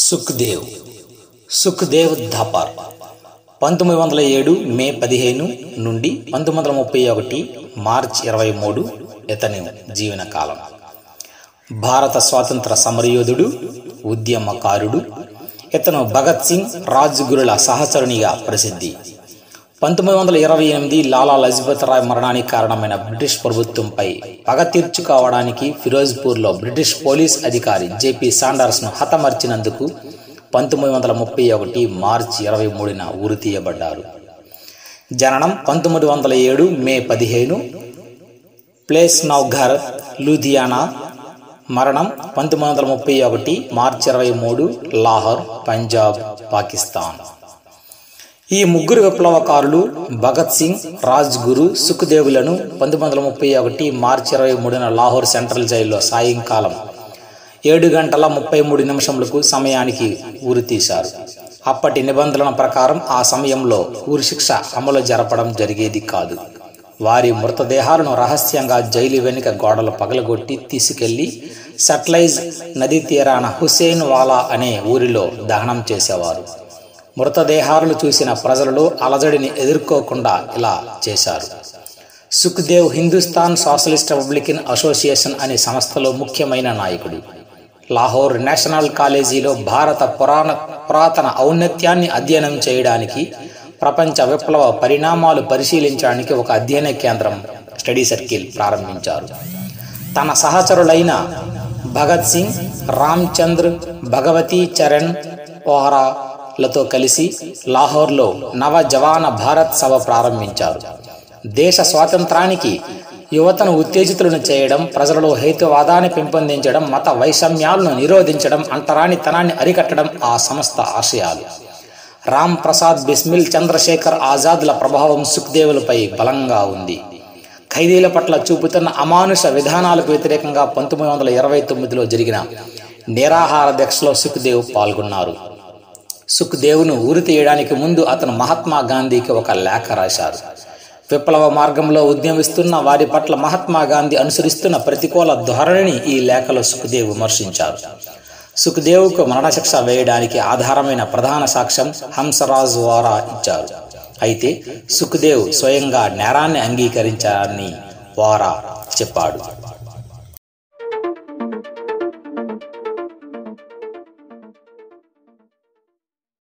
సుఖ్దేవ్ సుఖ్దేవ్ థాపార్ పంతొమ్మిది వందల ఏడు మే పదిహేను నుండి పంతొమ్మిది వందల ముప్పై ఒకటి మార్చ్ ఇరవై మూడు ఇతని జీవన కాలం భారత స్వాతంత్ర సమరయోధుడు ఉద్యమకారుడు ఇతను భగత్ సింగ్ రాజ్గురుల సహచరునిగా ప్రసిద్ధి పంతొమ్మిది వందల ఇరవై ఎనిమిది లాలా లజపత్ రాయ్ మరణానికి కారణమైన బ్రిటిష్ ప్రభుత్వంపై పగ తీర్చుకోవడానికి ఫిరోజ్పూర్లో బ్రిటిష్ పోలీస్ అధికారి జేపీ సాండర్స్ను హతమర్చినందుకు పంతొమ్మిది వందల ముప్పై ఒకటి మార్చి ఇరవై మూడున ఉరి తీయబడ్డారు జననం పంతొమ్మిది వందల ఏడు మే పదిహేను ప్లేస్ నౌఘర్ లూధియానా మరణం పంతొమ్మిది వందల ముప్పై ఒకటి మార్చి ఇరవై మూడు లాహోర్ పంజాబ్ పాకిస్తాన్ ఈ ముగ్గురు విప్లవకారులు భగత్ సింగ్ రాజ్ గురు సుఖ్దేవులను పంతొమ్మిది వందల ముప్పై ఒకటి మార్చి ఇరవై మూడున లాహోర్ సెంట్రల్ జైల్లో సాయంకాలం ఏడు గంటల ముప్పై మూడు నిమిషములకు సమయానికి ఊరి తీశారు అప్పటి నిబంధనల ప్రకారం ఆ సమయంలో ఊరి శిక్ష అమలు జరపడం జరిగేది కాదు వారి మృతదేహాలను రహస్యంగా జైలు వెనుక గోడలు పగలగొట్టి తీసుకెళ్లి సట్లైజ్ నదీ తీరాన హుసేన్ వాలా అనే ఊరిలో దహనం చేసేవారు మృతదేహాలను చూసిన ప్రజలలో అలజడిని ఎదుర్కోకుండా ఇలా చేశారు సుఖ్దేవ్ హిందుస్థాన్ సోషలిస్ట్ రిపబ్లికన్ అసోసియేషన్ అనే సంస్థలో ముఖ్యమైన నాయకుడు లాహోర్ నేషనల్ కాలేజీలో భారత పురాణ పురాతన ఔన్నత్యాన్ని అధ్యయనం చేయడానికి ప్రపంచ విప్లవ పరిణామాలు పరిశీలించడానికి ఒక అధ్యయన కేంద్రం స్టడీ సర్కిల్ ప్రారంభించారు తన సహచరులైన భగత్ సింగ్ రామ్చంద్ర్ భగవతీ చరణ్ ఓహరాలతో కలిసి లాహోర్లో నవ జవాన భారత్ సభ ప్రారంభించారు దేశ స్వాతంత్రానికి యువతను ఉత్తేజితులను చేయడం ప్రజలలో హేతువాదాన్ని పెంపొందించడం మత వైషమ్యాలను నిరోధించడం అంటరానితనాన్ని అరికట్టడం ఆ సంస్థ ఆశయాలు రామ్ ప్రసాద్ బిస్మిల్ చంద్రశేఖర్ ఆజాద్ల ప్రభావం సుఖ్దేవులపై బలంగా ఉంది ఖైదీల పట్ల చూపుతున్న అమానుష విధానాలకు వ్యతిరేకంగా పంతొమ్మిది వందల ఇరవై తొమ్మిదిలో జరిగిన నిరాహార దీక్షలో సుఖ్దేవ్ పాల్గొన్నారు సుఖ్దేవ్ను ఊరి తీయడానికి ముందు అతను మహాత్మా గాంధీకి ఒక లేఖ రాశారు విప్లవ మార్గంలో ఉద్యమిస్తున్న వారి పట్ల మహాత్మా గాంధీ అనుసరిస్తున్న ప్రతికూల ధోరణిని ఈ లేఖలో సుఖ్దేవ్ విమర్శించారు సుఖ్దేవ్కు మరణశిక్ష వేయడానికి ఆధారమైన ప్రధాన సాక్ష్యం హంసరాజ్ వారా ఇచ్చారు అయితే సుఖ్దేవ్ స్వయంగా నేరాన్ని అంగీకరించారని వారా చెప్పాడు